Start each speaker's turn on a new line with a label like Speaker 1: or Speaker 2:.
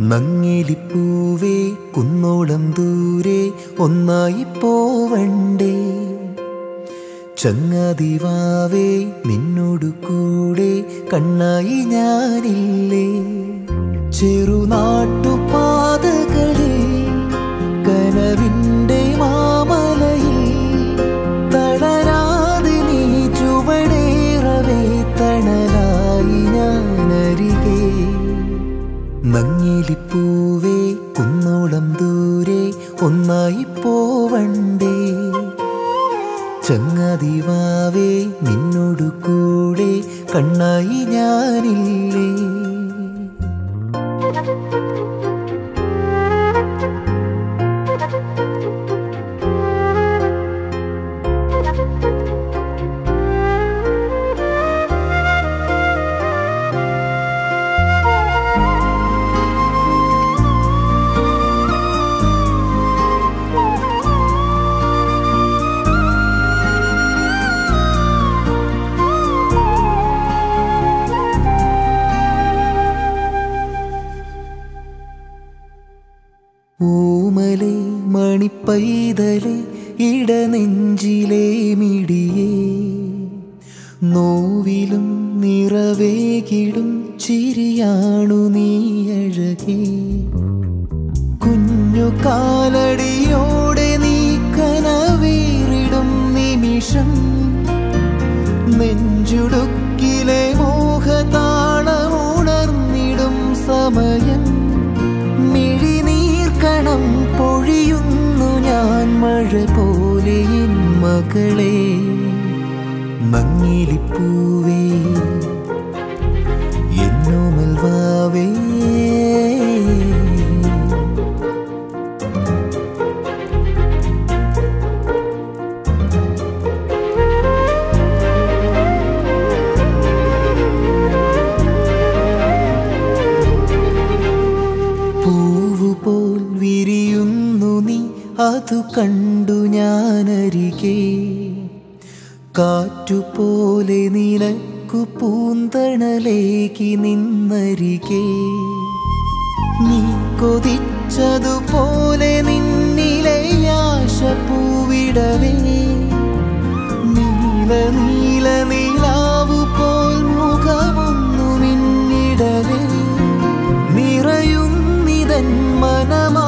Speaker 1: നങ്ങിലിപ്പൂവേ കുന്നോളം ദൂരെ ഒന്നായി പോവണ്ടേ ചങ്ങാതിവാവേ നിന്നോടു കൂടെ കണ്ണായി ഞാനില്ലേ ചെറുനാട്ടുപാതകളിൽ കനവിൻ്റെ മാമലയിൽ തളരാതെ നീ ചുവടേറവേ തണലായി ഞാനരികെ നങ്ങിലിപ്പൂവേ കുന്നോളം ദൂരെ ഒന്നായി പോവണ്ടേ ചങ്ങാതിവാവേ നിന്നോടു കൂടെ കണ്ണായി ഞാനില്ലേ ഊമലെ മണിപ്പൈതലെ ഇടനെഞ്ചിലെ മിടിയേ നോവിലും നിറവേകിടും ചിരിയാണു നീ അഴകേ കുഞ്ഞു കാലടിയോടെ നീ കനവേറിടും നിമിഷം നെഞ്ചുടുക്കിലെ മോഹതാളമുണർന്നിടും സമയം മിഴിനീർക്കണം പൊഴിയുന്നു ഞാൻ മഴ പോലെ എൻ മകളെ മങ്ങിലിപ്പൂവേ എന്നോമൽ വാവേ പൂവുപോൽ വിരിയുന്നു നീ അതു കണ്ടു ഞാനരികെ കാറ്റുപോലെ നിനക്കു പൂന്തണലേക്കി നിന്നരികെ നീ കൊതിച്ചതുപോലെ നിന്നിലെ ആശ പൂവിടവേ നീല നീല നീലാവു പോൽ മുഖമൊന്നു മിന്നിടവേ നിറയുന്നിതൻ മനമാ